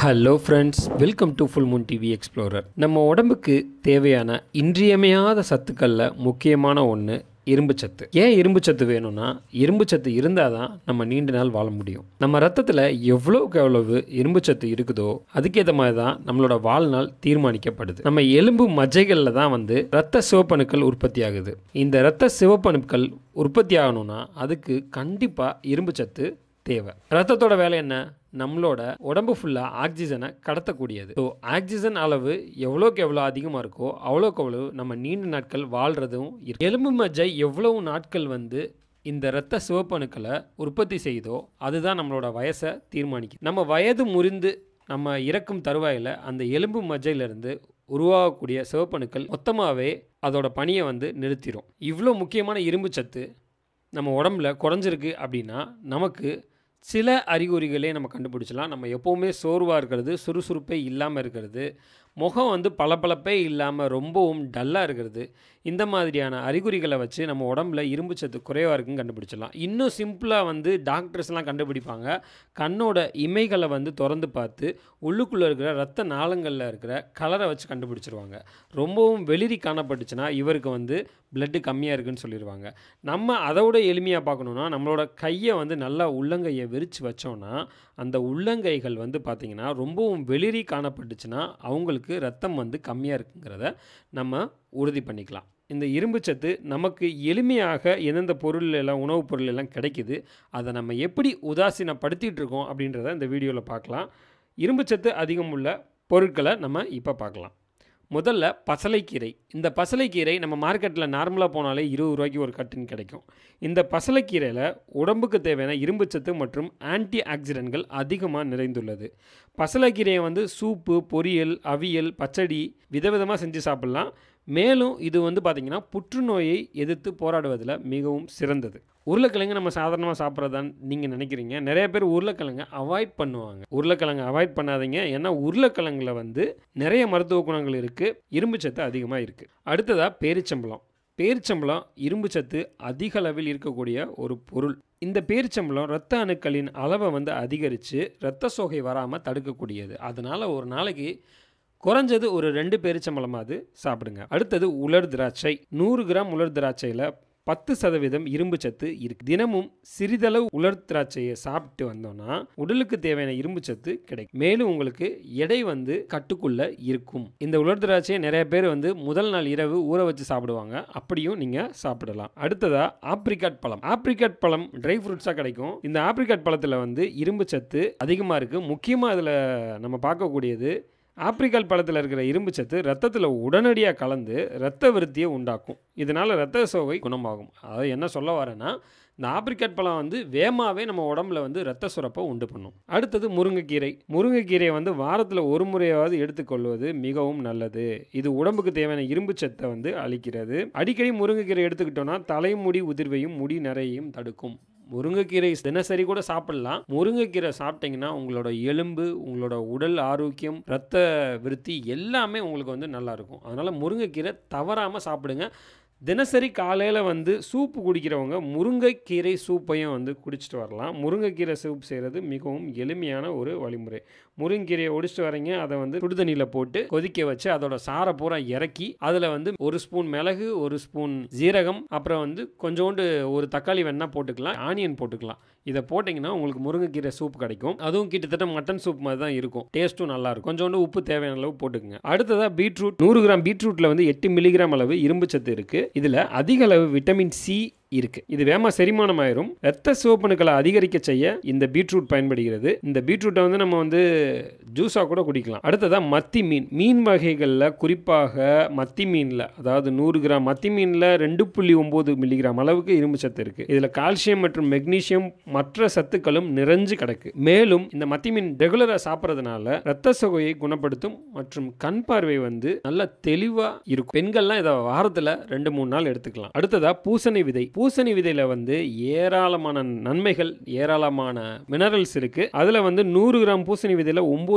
hello friends welcome to full moon TV explorer நம்ம உடம்புக்கு தேவையான இன்றியமையாத சத்துக்களில் முக்கியமான ஒன்று இரும்பு சத்து ஏன் இரும்பு சத்து வேணும்னா இரும்பு சத்து இருந்தால் தான் நம்ம நீண்ட நாள் வாழ முடியும் நம்ம ரத்தத்தில் எவ்வளோக்கு எவ்வளவு இரும்பு சத்து இருக்குதோ அதுக்கேற்ற மாதிரி தான் நம்மளோட வாழ்நாள் தீர்மானிக்கப்படுது நம்ம எலும்பு மஜ்ஜைகளில் தான் வந்து ரத்த சிவப்பணுக்கள் உற்பத்தி ஆகுது இந்த ரத்த சிவப்பணுக்கள் உற்பத்தி ஆகணும்னா அதுக்கு கண்டிப்பாக இரும்பு சத்து தேவை ரத்தத்தோட வேலை என்ன நம்மளோட உடம்பு ஃபுல்லாக ஆக்சிஜனை கடத்தக்கூடியது ஸோ ஆக்சிஜன் அளவு எவ்வளோக்கு எவ்வளோ அதிகமாக இருக்கோ அவ்வளோக்கு அவ்வளோ நம்ம நீண்ட நாட்கள் வாழ்கிறதும் இருக்கு எலும்பு மஜ்ஜை எவ்வளவு நாட்கள் வந்து இந்த இரத்த சிவப்பணுக்களை உற்பத்தி செய்தோ அதுதான் நம்மளோட வயசை தீர்மானிக்கும் நம்ம வயது முறிந்து நம்ம இறக்கும் தருவாயில் அந்த எலும்பு மஜ்ஜையிலிருந்து உருவாகக்கூடிய சிவப்பணுக்கள் மொத்தமாகவே அதோட பணியை வந்து நிறுத்திடும் இவ்வளோ முக்கியமான இரும்பு சத்து நம்ம உடம்புல குறைஞ்சிருக்கு அப்படின்னா நமக்கு சில அறிகுறிகளே நம்ம கண்டுபிடிச்சலாம் நம்ம எப்போவுமே சோர்வாக இருக்கிறது சுறுசுறுப்பே இல்லாமல் இருக்கிறது முகம் வந்து பளபளப்பே இல்லாமல் ரொம்பவும் டல்லாக இருக்கிறது இந்த மாதிரியான அறிகுறிகளை வச்சு நம்ம உடம்புல இரும்பு சத்து குறைவாக இருக்குன்னு கண்டுபிடிச்சிடலாம் இன்னும் சிம்பிளாக வந்து டாக்டர்ஸ்லாம் கண்டுபிடிப்பாங்க கண்ணோட இமைகளை வந்து திறந்து பார்த்து உள்ளுக்குள்ளே இருக்கிற ரத்த நாளங்களில் இருக்கிற கலரை வச்சு கண்டுபிடிச்சிருவாங்க ரொம்பவும் வெளிரி காணப்பட்டுச்சுன்னா இவருக்கு வந்து பிளட்டு கம்மியாக இருக்குன்னு சொல்லிடுவாங்க நம்ம அதை விட எளிமையாக பார்க்கணுன்னா நம்மளோட கையை வந்து நல்லா உள்ளங்கையை விரித்து வச்சோன்னா அந்த உள்ளங்கைகள் வந்து பார்த்திங்கன்னா ரொம்பவும் வெளிரி காணப்பட்டுச்சுன்னா அவங்களுக்கு ரத்தம் வந்து கம்மியாக இருக்குங்கிறத நம்ம உறுதி பண்ணிக்கலாம் இந்த இரும்பு சத்து நமக்கு எளிமையாக எந்தெந்த பொருள் எல்லாம் உணவுப் பொருள் எல்லாம் கிடைக்குது அதை நம்ம எப்படி உதாசீனப்படுத்திகிட்டு இருக்கோம் அப்படின்றத இந்த வீடியோவில் பார்க்கலாம் இரும்பு சத்து அதிகம் உள்ள பொருட்களை நம்ம இப்போ பார்க்கலாம் முதல்ல பசலைக்கீரை இந்த பசலைக்கீரை நம்ம மார்க்கெட்டில் நார்மலாக போனாலே இருபது ரூபாய்க்கு ஒரு கட்டுன்னு கிடைக்கும் இந்த பசலைக்கீரையில் உடம்புக்கு தேவையான இரும்புச்சத்து மற்றும் ஆன்டி ஆக்சிடென்ட்கள் அதிகமாக நிறைந்துள்ளது பசலைக்கீரையை வந்து சூப்பு பொரியல் அவியல் பச்சடி விதவிதமாக செஞ்சு சாப்பிட்லாம் மேலும் இது வந்து பார்த்திங்கன்னா புற்றுநோயை எதிர்த்து போராடுவதில் மிகவும் சிறந்தது உருளைக்கிழங்கு நம்ம சாதாரணமாக சாப்பிட்றதான்னு நீங்கள் நினைக்கிறீங்க நிறைய பேர் உருளைக்கிழங்கை அவாய்ட் பண்ணுவாங்க உருளைக்கிழங்கு அவாய்ட் பண்ணாதீங்க ஏன்னா உருளைக்கிழங்குல வந்து நிறைய மருத்துவ குணங்கள் இருக்குது இரும்பு சத்து அதிகமாக இருக்குது அடுத்ததாக பேரிச்சம்பழம் பேரிச்சம்பழம் இரும்பு சத்து அதிக அளவில் இருக்கக்கூடிய ஒரு பொருள் இந்த பேரிச்சம்பழம் இரத்த அணுக்களின் அளவை வந்து அதிகரித்து இரத்த சோகை வராமல் தடுக்கக்கூடியது அதனால் ஒரு நாளைக்கு குறைஞ்சது ஒரு ரெண்டு பேரிச்சம்பழமாவது சாப்பிடுங்க அடுத்தது உலர் திராட்சை நூறு கிராம் உலர் திராட்சையில் பத்து சதவீதம் இரும்பு சத்து இருக்கு தினமும் சிறிதளவு உலர் திராட்சையை சாப்பிட்டு வந்தோம்னா உடலுக்கு தேவையான இரும்பு சத்து கிடைக்கும் மேலும் உங்களுக்கு எடை வந்து கட்டுக்குள்ள இருக்கும் இந்த உலர் திராட்சையை நிறைய பேர் வந்து முதல் நாள் இரவு ஊற வச்சு சாப்பிடுவாங்க அப்படியும் நீங்க சாப்பிடலாம் அடுத்ததா ஆப்ரிகாட் பழம் ஆப்ரிகாட் பழம் ட்ரை ஃப்ரூட்ஸாக கிடைக்கும் இந்த ஆப்ரிகாட் பழத்தில் வந்து இரும்பு சத்து அதிகமாக இருக்கு முக்கியமாக அதில் நம்ம பார்க்கக்கூடியது ஆப்ரிக்கால் பழத்தில் இருக்கிற இரும்பு சத்து ரத்தத்தில் உடனடியாக கலந்து இரத்த விருத்தியை உண்டாக்கும் இதனால் இரத்த சோகை குணமாகும் அதாவது என்ன சொல்ல வரேன்னா இந்த ஆப்ரிக்காட் பழம் வந்து வேமாவே நம்ம உடம்புல வந்து ரத்த சுரப்பை உண்டு பண்ணும் அடுத்தது முருங்கைக்கீரை முருங்கைக்கீரையை வந்து வாரத்தில் ஒரு முறையாவது எடுத்துக்கொள்வது மிகவும் நல்லது இது உடம்புக்கு தேவையான இரும்பு சத்தை வந்து அளிக்கிறது அடிக்கடி முருங்கைக்கீரை எடுத்துக்கிட்டோம்னா தலைமுடி உதிர்வையும் முடி நிறையையும் தடுக்கும் முருங்கைக்கீரை தினசரி கூட சாப்பிடலாம் முருங்கைக்கீரை சாப்பிட்டீங்கன்னா உங்களோட எலும்பு உங்களோட உடல் ஆரோக்கியம் ரத்த விருத்தி எல்லாமே உங்களுக்கு வந்து நல்லா இருக்கும் அதனால் முருங்கைக்கீரை தவறாமல் சாப்பிடுங்க தினசரி காலையில் வந்து சூப்பு குடிக்கிறவங்க முருங்கைக்கீரை சூப்பையும் வந்து குடிச்சிட்டு வரலாம் முருங்கைக்கீரை சூப் செய்கிறது மிகவும் எளிமையான ஒரு வழிமுறை முருங்கைக்கீரையை ஒடிச்சிட்டு வரீங்க அதை வந்து சுடுதண்ணியில் போட்டு கொதிக்க வச்சு அதோட சாரை பூரா இறக்கி அதில் வந்து ஒரு ஸ்பூன் மிளகு ஒரு ஸ்பூன் ஜீரகம் அப்புறம் வந்து கொஞ்சோண்டு ஒரு தக்காளி வேணா போட்டுக்கலாம் ஆனியன் போட்டுக்கலாம் இதை போட்டிங்கன்னா உங்களுக்கு முருங்கைக்கீரை சூப் கிடைக்கும் அதுவும் கிட்டத்தட்ட மட்டன் சூப் மாதிரி தான் இருக்கும் டேஸ்ட்டும் நல்லா இருக்கும் கொஞ்சோண்டு உப்பு தேவையான அளவு போட்டுக்கோங்க அடுத்ததாக பீட்ரூட் நூறு கிராம் பீட்ரூட்டில் வந்து எட்டு மில்லிகிராம் அளவு இரும்பு சத்து இருக்குது இதில் அதிக அளவு விட்டமின் சி இருக்கு இது வேமா செரிமானம் ஆயிரும் ரத்த சிவப்பணுக்களை அதிகரிக்க செய்ய இந்த பீட்ரூட் பயன்படுகிறது இந்த பீட்ரூட்டை வந்து நம்ம வந்து ஜூஸாக கூட குடிக்கலாம் அடுத்ததாக மத்தி மீன் மீன் வகைகளில் குறிப்பாக மத்தி மீனில் அதாவது நூறு கிராம் மத்தி மீனில் ரெண்டு புள்ளி ஒம்பது மில்லிகிராம் அளவுக்கு இரும்பு சத்து இருக்கு இதில் கால்சியம் மற்றும் மெக்னீசியம் மற்ற சத்துக்களும் நிறைஞ்சு கிடக்கு மேலும் இந்த மத்தி மீன் ரெகுலராக சாப்பிட்றதுனால ரத்த சோகையை குணப்படுத்தும் மற்றும் கண் பார்வை வந்து நல்ல தெளிவாக இருக்கும் பெண்கள்லாம் இதை வாரத்தில் ரெண்டு மூணு நாள் எடுத்துக்கலாம் அடுத்ததாக பூசணி விதை பூசணி விதையில் வந்து ஏராளமான நன்மைகள் ஏராளமான மினரல்ஸ் இருக்குது அதில் வந்து நூறு கிராம் பூசணி விதையில் ஒம்பது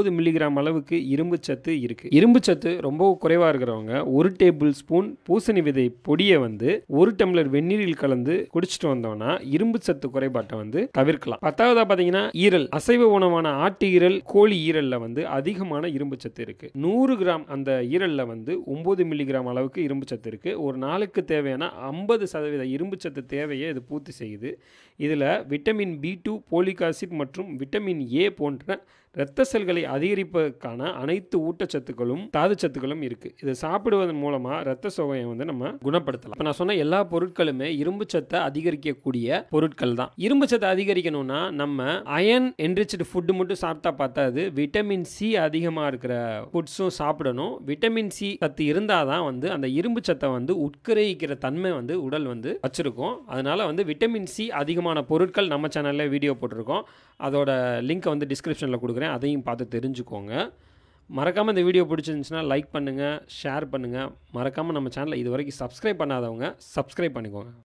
ஒம்பது மில்லிகிராம் அளவுக்கு இரும்பு சத்து இருக்கு இரும்பு சத்து ரொம்ப குறைவாக இருக்கிறவங்க ஒரு டேபிள் ஸ்பூன் பூசணி விதை பொடியை வந்து ஒரு டம்ளர் வெந்நீரில் கலந்து குடிச்சிட்டு வந்தோம்னா இரும்பு சத்து குறைபாட்டை வந்து தவிர்க்கலாம் பத்தாவதா பார்த்தீங்கன்னா ஈரல் அசைவ உணவான ஆட்டு ஈரல் கோழி ஈரல்ல வந்து அதிகமான இரும்பு சத்து இருக்கு நூறு கிராம் அந்த ஈரல்ல வந்து ஒன்பது மில்லிகிராம் அளவுக்கு இரும்பு சத்து இருக்கு ஒரு நாளுக்கு தேவையான ஐம்பது சதவீத இரும்பு சத்து தேவையை இது பூர்த்தி செய்யுது இதில் vitamin B two folic acid மற்றும் விட்டமின் ஏ போன்ற இரத்த செல்களை அதிகரிப்பதற்கான அனைத்து ஊட்டச்சத்துக்களும் தாதுச்சத்துக்களும் இருக்கு இதை சாப்பிடுவதன் மூலமாக இரத்த சோகையை வந்து நம்ம குணப்படுத்தலாம் இப்போ நான் சொன்ன எல்லா பொருட்களுமே இரும்பு சத்தை அதிகரிக்கக்கூடிய பொருட்கள் தான் இரும்பு சத்தை அதிகரிக்கணும்னா நம்ம அயன் என்ரிச்சடு ஃபுட்டு மட்டும் சாப்பிட்டா பார்த்தாது விட்டமின் சி அதிகமாக இருக்கிற ஃபுட்ஸும் சாப்பிடணும் விட்டமின் சி சத்து இருந்தால் தான் வந்து அந்த இரும்பு சத்தை வந்து உட்கரிக்கிற தன்மை வந்து உடல் வந்து வச்சிருக்கும் அதனால வந்து விட்டமின் சி அதிகமான பொருட்கள் நம்ம சேனலில் வீடியோ போட்டிருக்கோம் அதோட லிங்க்கை வந்து டிஸ்கிரிப்ஷனில் கொடுக்குறேன் அதையும் பார்த்து தெரிஞ்சுக்கோங்க மறக்காமல் இந்த வீடியோ பிடிச்சிருந்துச்சுன்னா லைக் பண்ணுங்கள் ஷேர் பண்ணுங்கள் மறக்காமல் நம்ம சேனலை இது வரைக்கும் சப்ஸ்கிரைப் பண்ணாதவங்க சப்ஸ்கிரைப் பண்ணிக்கோங்க